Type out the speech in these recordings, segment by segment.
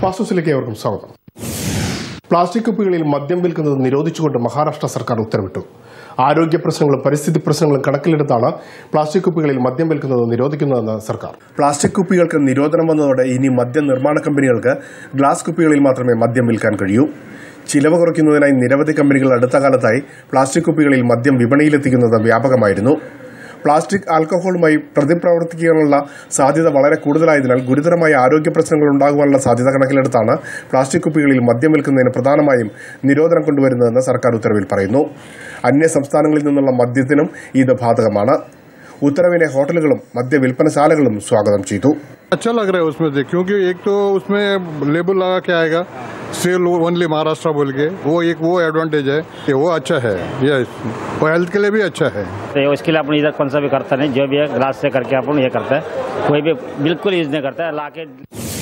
ഫാസ്റ്റസിലേക്ക് ഏവർക്കും സ്വാഗതം പ്ലാസ്റ്റിക് കുപ്പികളിൽ മദ്യം വിൽക്കുന്നത് നിരോധിച്ചുകൊണ്ട് മഹാരാഷ്ട്ര സർക്കാർ ഉത്തരവിട്ടു ആരോഗ്യ പ്രശ്നങ്ങളും പരിസ്ഥിതി പ്രശ്നങ്ങളും കണക്കിലെടുത്താണ് പ്ലാസ്റ്റിക് കുപ്പികളിൽ മദ്യം വിൽക്കുന്നത് നിരോധിക്കുന്നതെന്ന് സർക്കാർ പ്ലാസ്റ്റിക് കുപ്പികൾക്ക് നിരോധനം വന്നതോടെ ഇനി മദ്യ നിർമ്മാണ കമ്പനികൾക്ക് ഗ്ലാസ് കുപ്പികളിൽ മാത്രമേ മദ്യം വിൽക്കാൻ കഴിയൂ ചിലവ് കുറയ്ക്കുന്നതിനായി നിരവധി കമ്പനികൾ അടുത്ത കാലത്തായി പ്ലാസ്റ്റിക് കുപ്പികളിൽ മദ്യം വിപണിയിലെത്തിക്കുന്നത് വ്യാപകമായിരുന്നു പ്ലാസ്റ്റിക് ആൽക്കഹോളുമായി പ്രതിപ്രവർത്തിക്കാനുള്ള സാധ്യത വളരെ കൂടുതലായതിനാൽ ഗുരുതരമായ ആരോഗ്യ പ്രശ്നങ്ങൾ ഉണ്ടാകുവാനുള്ള സാധ്യത കണക്കിലെടുത്താണ് പ്ലാസ്റ്റിക് കുപ്പികളിൽ മദ്യം വിൽക്കുന്നതിന് പ്രധാനമായും നിരോധനം കൊണ്ടുവരുന്നതെന്ന് സർക്കാർ ഉത്തരവിൽ പറയുന്നു അന്യ സംസ്ഥാനങ്ങളിൽ നിന്നുള്ള മദ്യത്തിനും ഇത് ബാധകമാണ് ഉത്തരവിനെ ഹോട്ടലുകളും മദ്യ വിൽപ്പനശാലകളും സ്വാഗതം ചെയ്തു अच्छा लग रहा है उसमें से क्योंकि एक तो उसमें लेबल लगा के आएगा सेल ओनली महाराष्ट्र बोल के वो एक वो एडवांटेज है कि वो अच्छा है यस वो हेल्थ के लिए भी अच्छा है तो उसके लिए अपन इधर कौन सा भी करता नहीं जो भी है ग्लास से करके अपन ये करता है कोई भी बिल्कुल यूज नहीं करता है ला के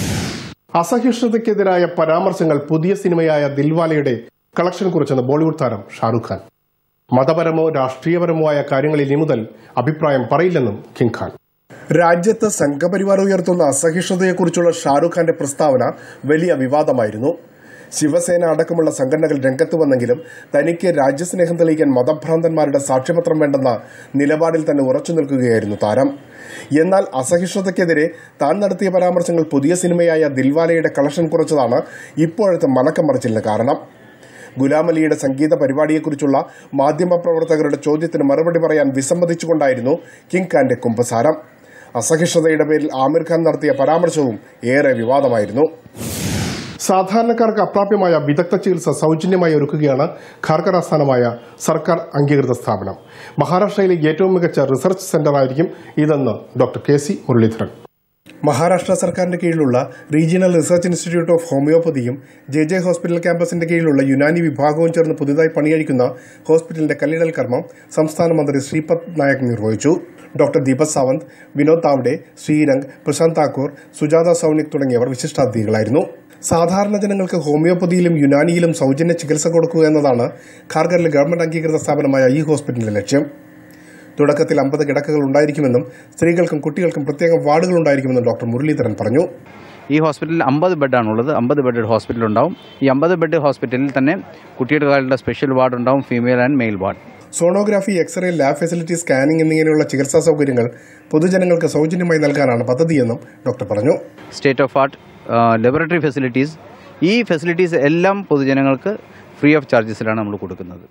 അസഹിഷ്ണുതയ്ക്കെതിരായ പരാമർശങ്ങൾ പുതിയ സിനിമയായ ദിൽവാലയുടെ കളക്ഷൻ കുറിച്ചെന്ന് ബോളിവുഡ് താരം ഷാരൂഖ് ഖാൻ മതപരമോ രാഷ്ട്രീയപരമോ ആയ കാര്യങ്ങളിൽ ഇനി മുതൽ അഭിപ്രായം പറയില്ലെന്നും കിങ് ഖാൻ രാജ്യത്ത് സംഘപരിവാർ ഉയർത്തുന്ന അസഹിഷ്ണുതയെക്കുറിച്ചുള്ള ഷാരൂഖ് ഖാന്റെ പ്രസ്താവന വലിയ വിവാദമായിരുന്നു ശിവസേന അടക്കമുള്ള സംഘടനകൾ രംഗത്ത് വന്നെങ്കിലും തനിക്ക് രാജ്യസ്നേഹം തെളിയിക്കാൻ മതഭ്രാന്തന്മാരുടെ സാക്ഷ്യപത്രം വേണ്ടെന്ന നിലപാടിൽ തന്നെ ഉറച്ചു നിൽക്കുകയായിരുന്നു താരം എന്നാൽ അസഹിഷ്ണുതയ്ക്കെതിരെ താൻ നടത്തിയ പരാമർശങ്ങൾ പുതിയ സിനിമയായ ദിൽവാലയുടെ കളക്ഷൻ കുറച്ചതാണ് ഇപ്പോഴത്തെ മലക്കം മറിച്ചിലിന് കാരണം ഗുലാം അലിയുടെ സംഗീത പരിപാടിയെക്കുറിച്ചുള്ള മാധ്യമപ്രവർത്തകരുടെ ചോദ്യത്തിന് മറുപടി പറയാൻ വിസമ്മതിച്ചുകൊണ്ടായിരുന്നു കിങ് ഖാന്റെ കുമ്പസാരം അസഹിഷ്ണുതയുടെ പേരിൽ ആമിർ ഖാൻ നടത്തിയ പരാമർശവും ഏറെ വിവാദമായിരുന്നു സാധാരണക്കാർക്ക് അപ്രാപ്യമായ വിദഗ്ധ ചികിത്സ സൗജന്യമായി ഒരുക്കുകയാണ് ഖാർക്കർ ആസ്ഥാനമായ സർക്കാർ അംഗീകൃത സ്ഥാപനം മഹാരാഷ്ട്രയിലെ ഏറ്റവും മികച്ച റിസർച്ച് സെന്ററായിരിക്കും ഇതെന്ന് doctor K C Muraleedharan Maharashtra സർക്കാരിന്റെ കീഴിലുള്ള റീജിയണൽ റിസർച്ച് ഇൻസ്റ്റിറ്റ്യൂട്ട് ഓഫ് ഹോമിയോപ്പതിയും ജെ ജെ ഹോസ്പിറ്റൽ ക്യാമ്പസിന്റെ കീഴിലുള്ള യുനാനി വിഭാഗവും ചേർന്ന് പുതുതായി പണിയഴിക്കുന്ന ഹോസ്പിറ്റലിന്റെ കല്ലിടൽ കർമ്മം സംസ്ഥാന മന്ത്രി ശ്രീപദ് നായക് നിർവഹിച്ചു ഡോക്ടർ ദീപക് സാവന്ത് വിനോദ് താവ്ഡെ ശ്രീരംഗ് പ്രശാന്ത് താക്കൂർ സുജാത സൌണിക് തുടങ്ങിയവർ വിശിഷ്ടാതിഥികളായിരുന്നു സാധാരണ ജനങ്ങൾക്ക് ഹോമിയോപ്പതിയിലും യുനാനിയിലും സൗജന്യ ചികിത്സ കൊടുക്കുക എന്നതാണ് ഖാർഗറിലെ ഗവൺമെന്റ് അംഗീകൃത സ്ഥാപനമായ ഈ ഹോസ്പിറ്റലിന്റെ ലക്ഷ്യം തുടക്കത്തിൽ അമ്പത് കിടക്കകൾ ഉണ്ടായിരിക്കുമെന്നും സ്ത്രീകൾക്കും കുട്ടികൾക്കും പ്രത്യേകം വാർഡുകൾ ഉണ്ടായിരിക്കുമെന്നും ഡോക്ടർ മുരളീധരൻ പറഞ്ഞു ഈ ഹോസ്പിറ്റലിൽ അമ്പത് ബെഡാണുള്ളത് അമ്പത് ബെഡ് ഹോസ്പിറ്റൽ ഉണ്ടാവും ഈ അമ്പത് ബെഡ് ഹോസ്പിറ്റലിൽ തന്നെ കുട്ടികളുടെ സ്പെഷ്യൽ വാർഡ് ഉണ്ടാവും female and male ward sonography x ray lab facility scanning എന്നിങ്ങനെയുള്ള ചികിത്സാ സൗകര്യങ്ങൾ പൊതുജനങ്ങൾക്ക് സൗജന്യമായി നൽകാനാണ് പദ്ധതിയെന്നും ഡോക്ടർ പറഞ്ഞു state of art laboratory facilities ഈ ഫെസിലിറ്റീസ് എല്ലാം പൊതുജനങ്ങൾക്ക് ഫ്രീ ഓഫ് ചാർജസിലാണ് നമ്മൾ കൊടുക്കുന്നത്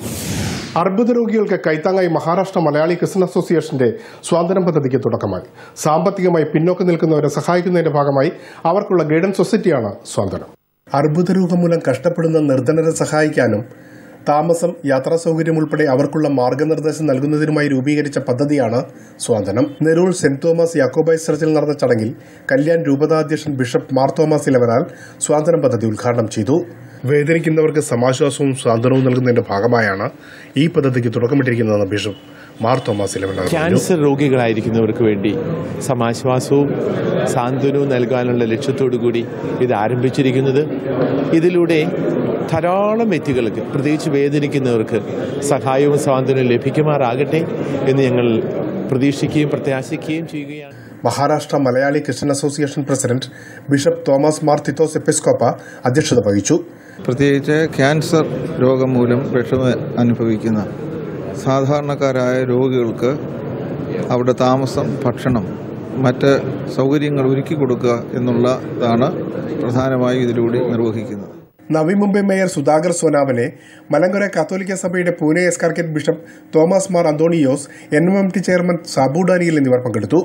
അർബുദ രോഗികൾക്ക് കൈത്താങ്ങായി മഹാരാഷ്ട്ര മലയാളി ക്രിസ്ത്യൻ അസോസിയേഷന്റെ സ്വാതന്ത്ര്യം പദ്ധതിക്ക് തുടക്കമായി സാമ്പത്തികമായി പിന്നോക്കം നിൽക്കുന്നവരെ സഹായിക്കുന്നതിന്റെ ഭാഗമായി അവർക്കുള്ള ഗൈഡൻസ് സൊസൈറ്റിയാണ് സ്വാതന്ത്ര്യം അർബുദ രോഗം മൂലം കഷ്ടപ്പെടുന്ന നിർധനരെ സഹായിക്കാനും താമസം യാത്രാ സൗകര്യം ഉൾപ്പെടെ അവർക്കുള്ള മാർഗനിർദ്ദേശം നൽകുന്നതിനുമായി രൂപീകരിച്ച പദ്ധതിയാണ് സ്വാതന്ത്ര്യം നെരൂൾ സെന്റ് തോമസ് യാക്കോബൈസ് ചർച്ചിൽ നടന്ന ചടങ്ങിൽ കല്യാൺ രൂപതാധ്യക്ഷൻ ബിഷപ്പ് മാർ തോമസ് ഇലവനാൽ സ്വാതന്ത്ര്യം പദ്ധതി ഉദ്ഘാടനം ചെയ്തു വേദനിക്കുന്നവർക്ക് സമാശ്വാസവും സ്വാതന്ത്ര്യവും നൽകുന്നതിന്റെ ഭാഗമായാണ് ഈ പദ്ധതിക്ക് തുടക്കമിട്ടിരിക്കുന്നതെന്ന് ബിഷപ്പ് മാർ തോമസ് ഇലവനാൽ പറഞ്ഞു. ക്യാൻസർ രോഗികളായിരിക്കുന്നവർക്ക് വേണ്ടി സമാശ്വാസവും സാന്ത്വനവും നൽകാനുള്ള ലക്ഷ്യത്തോടു കൂടി ഇത് ആരംഭിച്ചിരിക്കുന്നത് ഇതിലൂടെ ധാരാളം വ്യക്തികൾക്ക് പ്രത്യേകിച്ച് വേദനിക്കുന്നവർക്ക് സഹായവും സ്വാതന്ത്ര്യവും ലഭിക്കുമാറാകട്ടെ എന്ന് ഞങ്ങൾ പ്രതീക്ഷിക്കുകയും പ്രത്യാശിക്കുകയും ചെയ്യുകയാണ് Maharashtra Malayali Christian association president bishop Thomas Mar Titus Episcopa അധ്യക്ഷത വഹിച്ചു പ്രത്യേകിച്ച് ക്യാൻസർ രോഗം മൂലം വിഷമ അനുഭവിക്കുന്ന സാധാരണക്കാരായ രോഗികൾക്ക് അവിടെ താമസം ഭക്ഷണം മറ്റ് സൗകര്യങ്ങൾ ഒരുക്കി കൊടുക്കുക എന്നുള്ളതാണ് പ്രധാനമായും ഇതിലൂടെ നിർവഹിക്കുന്നത് നവി മുംബൈ മേയർ സുധാകർ സോനാവനെ മലങ്കര കാത്തോലിക്ക സഭയുടെ പൂനെ എസ്കാർക്കറ്റ് bishop Thomas Mar Antonios N M M T chairman Sabu Daniel എന്നിവർ പങ്കെടുത്തു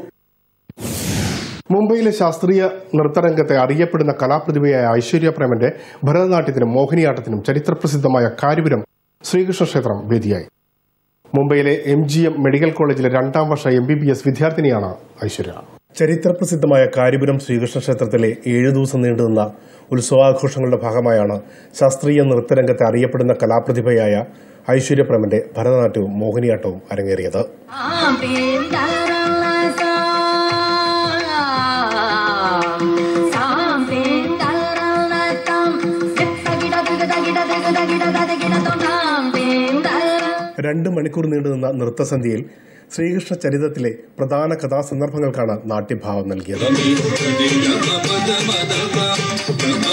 മുംബൈയിലെ ശാസ്ത്രീയ നൃത്തരംഗത്തെ അറിയപ്പെടുന്ന കലാപ്രതിഭയായ ഐശ്വര്യ പ്രേമന്റെ ഭരതനാട്യത്തിനും മോഹിനിയാട്ടത്തിനും ചരിത്രപ്രസിദ്ധമായ കാരിപുരം ശ്രീകൃഷ്ണ ക്ഷേത്രം വേദിയായി മുംബൈയിലെ എം ജി എം മെഡിക്കൽ കോളേജിലെ രണ്ടാം വർഷ എം ബി ബി എസ് വിദ്യാർത്ഥിനിയാണ് ഐശ്വര്യ ചരിത്രപ്രസിദ്ധമായ കാരിപുരം ശ്രീകൃഷ്ണ ക്ഷേത്രത്തിലെ ഏഴു ദിവസം നീണ്ടുനിന്ന ഉത്സവാഘോഷങ്ങളുടെ ഭാഗമായാണ് ശാസ്ത്രീയ നൃത്തരംഗത്തെ അറിയപ്പെടുന്ന കലാപ്രതിഭയായ ഐശ്വര്യ പ്രേമന്റെ ഭരതനാട്യവും മോഹിനിയാട്ടവും അരങ്ങേറിയത് രണ്ട് മണിക്കൂർ നീണ്ടുനിന്ന നൃത്തസന്ധ്യയിൽ ശ്രീകൃഷ്ണ ചരിതത്തിലെ പ്രധാന കഥാസന്ദർഭങ്ങൾക്കാണ് നാട്യഭാവം നൽകിയത്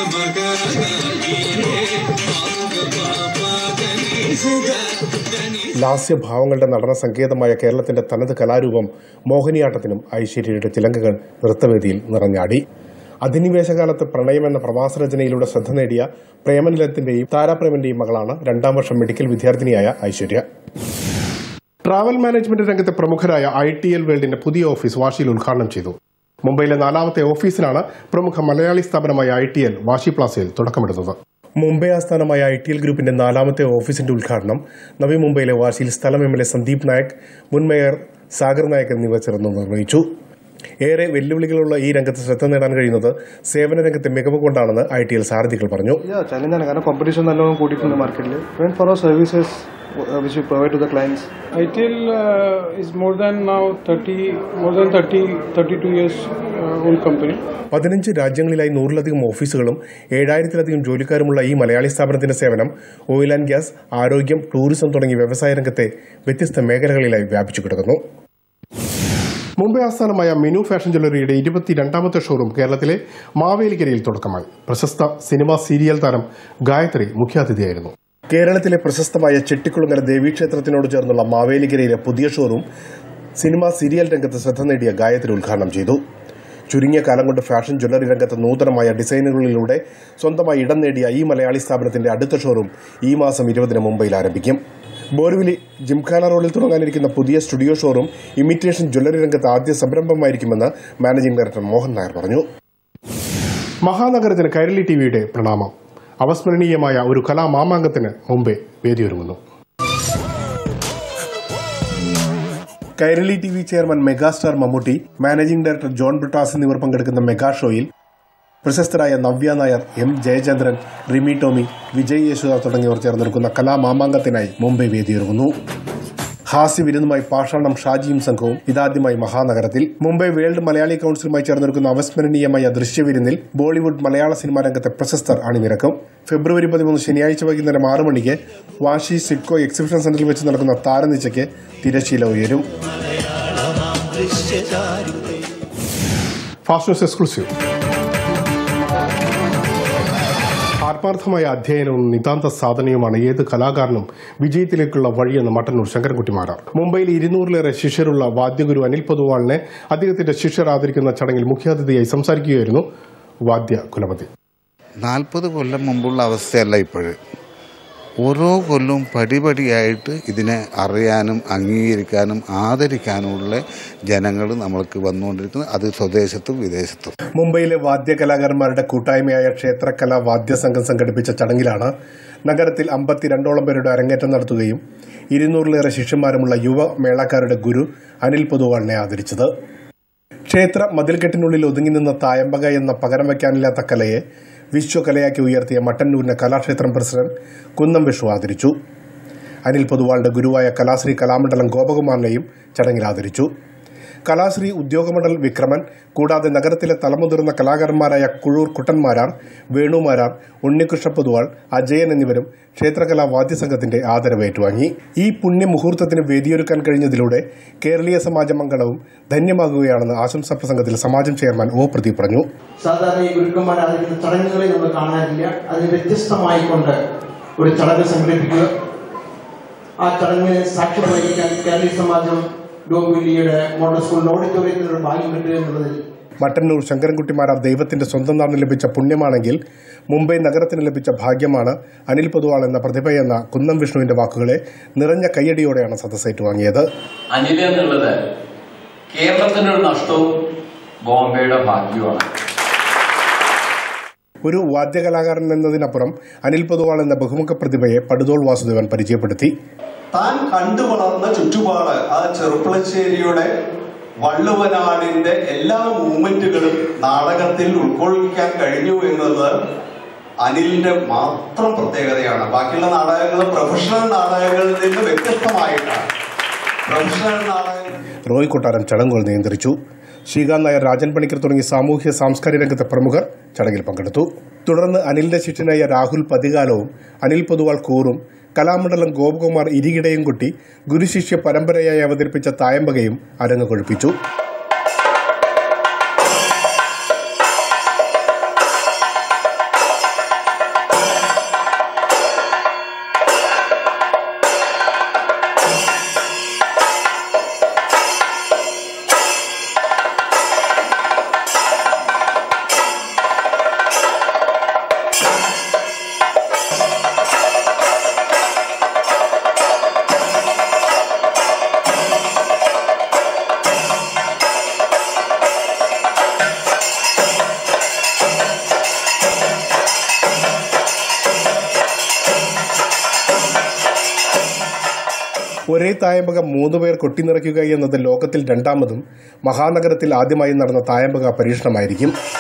ലാസ്യഭാവങ്ങളുടെ നടന സങ്കേതമായ കേരളത്തിന്റെ തനത് കലാരൂപം മോഹിനിയാട്ടത്തിനും ഐശ്വര്യയുടെ ചിലങ്കകൾ നൃത്തവേദിയിൽ നിറഞ്ഞാടി അധിനിവേശകാലത്ത് പ്രണയം എന്ന പ്രവാസരചനയിലൂടെ ശ്രദ്ധ നേടിയ പ്രേമനിലത്തിന്റെയും താരാപ്രേമന്റെയും മകളാണ് രണ്ടാം വർഷം മെഡിക്കൽ വിദ്യാർത്ഥിനിയായ ഐശ്വര്യ ട്രാവൽ മാനേജ്മെന്റ് രംഗത്തെ പ്രമുഖരായ ഐ ടി എൽ വേൾഡിന്റെ പുതിയ ഓഫീസ് വാഷിയിൽ ഉദ്ഘാടനം ചെയ്തു മുംബൈയിലെ നാലാമത്തെ ഓഫീസിനാണ് പ്രമുഖ മലയാളി സ്ഥാപനമായ ഐ ടി എൽ വാഷി പ്ലാസയിൽ തുടക്കമിടുന്നത് മുംബൈ ആസ്ഥാനമായ ഐ ടി എൽ ഗ്രൂപ്പിന്റെ നാലാമത്തെ ഓഫീസിന്റെ ഉദ്ഘാടനം നവി മുംബൈയിലെ വാശിയിൽ സ്ഥലം M L A Sandeep Naik മുൻ മേയർ സാഗർ നായക് എന്നിവർ ചേർന്ന് നിർവഹിച്ചു ഏറെ വെല്ലുവിളികളുള്ള ഈ രംഗത്ത് ശ്രദ്ധ നേടാൻ കഴിയുന്നത് സേവന രംഗത്തെ മികവ് കൊണ്ടാണെന്ന് ഐ ടി എൽ സാരഥികൾ പറഞ്ഞു ചലഞ്ചാണ് കാരണം കോമ്പറ്റീഷൻ നല്ലോണം കൂടിയിട്ടുണ്ട് മാർക്കറ്റിൽ even for our services which you provide to the clients ITL uh, is more than now 30, more than 30, 32 years uh, old company. പതിനഞ്ച് രാജ്യങ്ങളിലായി നൂറിലധികം ഓഫീസുകളും ഏഴായിരത്തിലധികം ജോലിക്കാരുമുള്ള ഈ മലയാളി സ്ഥാപനത്തിന്റെ സേവനം ഓയിൽ ആൻഡ് ഗ്യാസ് ആരോഗ്യം ടൂറിസം തുടങ്ങിയ വ്യവസായ രംഗത്തെ വ്യത്യസ്ത മേഖലകളിലായി വ്യാപിച്ചു കിടക്കുന്നു മുംബൈ ആസ്ഥാനമായ മിനു ഫാഷൻ ജ്വല്ലറിയുടെ ഇരുപത്തിരണ്ടാമത്തെ ഷോറൂം കേരളത്തിലെ മാവേലിക്കരയിൽ തുടക്കമായി പ്രശസ്ത സിനിമാ സീരിയൽ താരം ഗായത്രി മുഖ്യാതിഥിയായിരുന്നു കേരളത്തിലെ പ്രശസ്തമായ ചെട്ടിക്കുളങ്ങര ദേവീക്ഷേത്രത്തിനോട് ചേർന്നുള്ള മാവേലിക്കരയിലെ പുതിയ ഷോറൂം സിനിമാ സീരിയൽ രംഗത്ത് ശ്രദ്ധ നേടിയ ഗായത്രി ഉദ്ഘാടനം ചെയ്തു ചുരുങ്ങിയ കാലം കൊണ്ട് ഫാഷൻ ജ്വല്ലറി രംഗത്ത് നൂതനമായ ഡിസൈനുകളിലൂടെ സ്വന്തമായി ഇടം നേടിയ ഈ മലയാളി സ്ഥാപനത്തിന്റെ അടുത്ത ഷോറൂം ഈ മാസം ഇരുപതിന് മുംബൈയിൽ ആരംഭിക്കും ബോർവിലി ജിംഖാന റോഡിൽ തുടങ്ങാനിരിക്കുന്ന പുതിയ സ്റ്റുഡിയോ ഷോറൂം ഇമിറ്റേഷൻ ജ്വല്ലറി രംഗത്ത് ആദ്യ സംരംഭമായിരിക്കുമെന്ന് മാനേജിംഗ് ഡയറക്ടർ മോഹൻ നായർ പറഞ്ഞു മഹാനഗരത്തിന് കൈരളി ടിവിയുടെ പ്രണാമം അവസ്മരണീയമായ ഒരു കലാമാമാങ്കത്തിന് മുമ്പേ വേദിയൊരുങ്ങുന്നു Kairali T V chairman megastar Mammootty managing director John Brittas എന്നിവർ പങ്കെടുക്കുന്ന മെഗാ ഷോയിൽ പ്രശസ്തരായ നവ്യ നായർ എം ജയചന്ദ്രൻ റിമി ടോമി വിജയ് യേശുദാസ് തുടങ്ങിയവർ ചേർന്നെടുക്കുന്ന കലാമാമാങ്കത്തിനായി മുംബൈ വേദിയൊരുങ്ങുന്നു ഹാസ്യ വിരുന്നുമായി പാഷാണം ഷാജിയും സംഘവും ഇതാദ്യമായി മഹാനഗരത്തിൽ മുംബൈ വേൾഡ് മലയാളി കൌൺസിലുമായി ചേർന്നെടുക്കുന്ന അവസ്മരണീയമായ ദൃശ്യവിരുന്നിൽ ബോളിവുഡ് മലയാള സിനിമാ രംഗത്തെ പ്രശസ്തർ അണിനിരക്കും ഫെബ്രുവരി പതിമൂന്ന് ശനിയാഴ്ച വൈകുന്നേരം ആറ് മണിക്ക് വാഷി സിഡ്കോ എക്സിബിഷൻ സെന്ററിൽ വെച്ച് നടക്കുന്ന താരനിച്ചയ്ക്ക് തിരശീല ഉയരും ഫാസ്റ്റ് ന്യൂസ് എക്സ്ക്ലൂസീവ് ആത്മാർത്ഥമായ അധ്യയനവും നിതാന്ത സാധനയുമാണ് ഏത് കലാകാരനും വിജയത്തിലേക്കുള്ള വഴിയെന്ന് മട്ടന്നൂർ ശങ്കരൻകുട്ടി മാരാർ മുംബൈയിൽ ഇരുന്നൂറിലേറെ ശിഷ്യരുള്ള വാദ്യഗുരു അനിൽ പൊതുവാളിനെ അദ്ദേഹത്തിന്റെ ശിഷ്യർ ആദരിക്കുന്ന ചടങ്ങിൽ മുഖ്യാതിഥിയായി സംസാരിക്കുകയായിരുന്നു വാദ്യ കുലപതി നാൽപ്പത് കൊല്ലം മുമ്പുള്ള അവസ്ഥയല്ല ഇപ്പോഴ് ഓരോ കൊല്ലവും പടിപടിയായിട്ട് ഇതിനെ അറിയാനും അംഗീകരിക്കാനും ആദരിക്കാനുമുള്ള ജനങ്ങൾ നമ്മൾക്ക് വന്നുകൊണ്ടിരിക്കുന്നത് അത് സ്വദേശത്തും വിദേശത്തും മുംബൈയിലെ വാദ്യ കലാകാരന്മാരുടെ കൂട്ടായ്മയായ ക്ഷേത്രകലാ വാദ്യസംഘം സംഘടിപ്പിച്ച ചടങ്ങിലാണ് നഗരത്തിൽ അമ്പത്തിരണ്ടോളം പേരുടെ അരങ്ങേറ്റം നടത്തുകയും ഇരുന്നൂറിലേറെ ശിഷ്യന്മാരുമുള്ള യുവ മേളക്കാരുടെ ഗുരു അനിൽ പൊതുവാളിനെ ആദരിച്ചത് ക്ഷേത്ര മതിൽക്കെട്ടിനുള്ളിൽ ഒതുങ്ങി നിന്ന തായമ്പക എന്ന പകരം വയ്ക്കാനില്ലാത്ത കലയെ വിശ്വകലയാക്കി ഉയർത്തിയ മട്ടന്നൂരിനെ കലാക്ഷേത്രം പ്രസിഡന്റ് കുന്നം വിഷു ആദരിച്ചു അനിൽ പൊതുവാളുടെ ഗുരുവായ കലാശ്രീ കലാമണ്ഡലം ഗോപകുമാറിനെയും ചടങ്ങിൽ ആദരിച്ചു കലാശ്രീ ഉദ്യോഗമണ്ഡൽ വിക്രമൻ കൂടാതെ നഗരത്തിലെ തലമുതിർന്ന കലാകാരന്മാരായ കുഴൂർ കുട്ടന്മാരാർ വേണുമാരാർ ഉണ്ണികൃഷ്ണ പൊതുവാൾ അജയൻ എന്നിവരും ക്ഷേത്രകലാ വാദ്യസംഘത്തിന്റെ ആദരവ് ഏറ്റുവാങ്ങി ഈ പുണ്യമുഹൂർത്തത്തിന് വേദിയൊരുക്കാൻ കഴിഞ്ഞതിലൂടെ കേരളീയ സമാജ മംഗളവും ധന്യമാകുകയാണെന്ന് ആശംസാ പ്രസംഗത്തിൽ സമാജം ചെയർമാൻ ഒ പ്രദീപ് പറഞ്ഞു സാധാരണ ഈ ഗുരുക്കന്മാർ ആയിരിക്കുന്ന ചടങ്ങുകളെ നമ്മൾ കാണാനില്ല അതിന് വ്യത്യസ്തമായിക്കൊണ്ട് ഒരു ചടങ്ങ് സംഘടിപ്പിക്കുക ആ ചടങ്ങിന് സാക്ഷ്യം വഹിക്കാൻ കേരളീയ സമാജം ഡോംബില്ലിയുടെ മോഡൽ സ്കൂളിന്റെ ഓഡിറ്റോറിയത്തിലൊരു ഭാഗ്യം കിട്ടുക എന്നുള്ളതിൽ മട്ടന്നൂർ ശങ്കരൻകുട്ടിമാരാർ ദൈവത്തിന്റെ സ്വന്തം നാടിന് ലഭിച്ച പുണ്യമാണെങ്കിൽ മുംബൈ നഗരത്തിന് ലഭിച്ച ഭാഗ്യമാണ് അനിൽ പൊതുവാൾ എന്ന പ്രതിഭയെന്ന കുന്നം വിഷ്ണുവിന്റെ വാക്കുകളെ നിറഞ്ഞ കയ്യടിയോടെയാണ് സദസ് ഏറ്റുവാങ്ങിയത് അനിൽ എന്നുള്ളത് കേരളത്തിനൊരു നഷ്ടവും ബോംബെയുടെ ഭാഗ്യവുമാണ് ഒരു വാദ്യകലാകാരൻ എന്നതിനപ്പുറം അനിൽ പൊതുവാൾ എന്ന ബഹുമുഖ പ്രതിഭയെ പടുതോൾ വാസുദേവൻ പരിചയപ്പെടുത്തി താൻ കണ്ടു വളർന്ന ചുറ്റുപാട് ആ ചെറുപ്പളശ്ശേരിയുടെ വള്ളുവനാടിന്റെ എല്ലാ മൂവ്മെന്റുകളും നാടകത്തിൽ ഉൾക്കൊള്ളിക്കാൻ കഴിഞ്ഞു എന്നത് അനിലിന്റെ മാത്രം പ്രത്യേകതയാണ് ബാക്കിയുള്ള നാടകങ്ങൾ പ്രൊഫഷണൽ നാടകങ്ങളിൽ നിന്ന് വ്യത്യസ്തമായിട്ടാണ് പ്രൊഫഷണൽ നാടകങ്ങൾ റോയ് കൊട്ടാരൻ ചടങ്ങുകൾ നിയന്ത്രിച്ചു ശ്രീകാന്ത് നായർ രാജൻ പണിക്കർ തുടങ്ങി സാമൂഹ്യ സാംസ്കാരിക രംഗത്തെ പ്രമുഖർ ചടങ്ങിൽ പങ്കെടുത്തു തുടർന്ന് അനിലിന്റെ ശിഷ്യനായ രാഹുൽ പതികാലവും അനിൽ പൊതുവാൾ കൂറും കലാമണ്ഡലം ഗോപകുമാർ ഇരികിടയും കുട്ടി ഗുരുശിഷ്യ പരമ്പരയായി അവതരിപ്പിച്ച തായമ്പകയും അരങ്ങ് കൊഴുപ്പിച്ചു ഒരേ തായമ്പക മൂന്ന് പേർ കൊട്ടിനിറയ്ക്കുക എന്നത് ലോകത്തിൽ രണ്ടാമതും മഹാനഗരത്തിൽ ആദ്യമായി നടന്ന തായമ്പക പരീക്ഷണമായിരിക്കും